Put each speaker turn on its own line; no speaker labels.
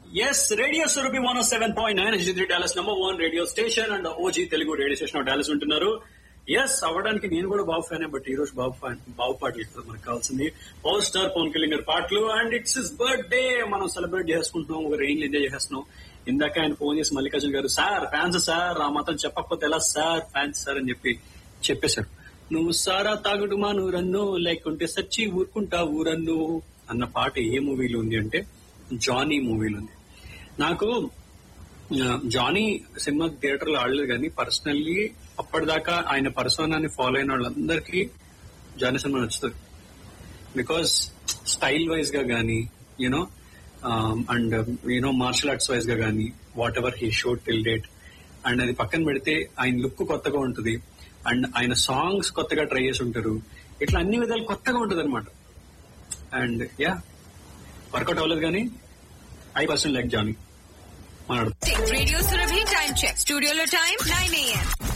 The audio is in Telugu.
Yes radio Surabhi one seven point nine H three Dallas number one radio station and OG Telugu radio station of Dallas ఉంటున్నారు ఎస్ అవ్వడానికి నేను కూడా బాబు ఫ్యానే బట్ ఈ రోజు బాబు ఫ్యాన్ బాబు పాటలు ఇప్పుడు మనకు కావాల్సింది పవర్ స్టార్ పవన్ కళ్యాణ్ గారి పాటలు అండ్ ఇట్స్ ఇస్ బర్త్డే మనం సెలబ్రేట్ చేసుకుంటున్నాం ఒక రెయిన్ ఎంజాయ్ చేస్తున్నాం ఇందాక ఆయన ఫోన్ చేసి మల్లికార్జున్ గారు సార్ ఫ్యాన్స్ సార్ ఆ మాత్రం చెప్పకపోతే ఎలా సార్ ఫ్యాన్స్ సార్ అని చెప్పి చెప్పేశారు నువ్వు సారా తాగుడు మాను రన్ను లేకుంటే సచ్చి ఊరుకుంటా ఊరన్ను అన్న పాట ఏ మూవీలో ఉంది అంటే జానీ మూవీలో ఉంది నాకు ఆ, జానీ సినిమా థియేటర్ లో ఆడలేదు కానీ పర్సనల్లీ అప్పటిదాకా ఆయన పర్సనాన్ని ఫాలో అయిన వాళ్ళందరికీ జానీ సినిమా నచ్చుతుంది బికాస్ స్టైల్ వైజ్ గా గానీ you know and you know martial arts wise గా గానీ whatever he show till date and అది పక్కన పెడితే ఆయన లుక్ కొత్తగా ఉంటుంది అండ్ ఆయన సాంగ్స్ కొత్తగా ట్రై చేసి ఉంటారు ఇట్లా అన్ని విధాలు కొత్తగా ఉంటుంది అనమాట అండ్ యా వర్కౌట్ అవ్వలేదు కానీ ఐ పర్సన్ లైక్ జానీ మాట్లాడు
Radio Surabhi time check. Studio lo time 9 a.m.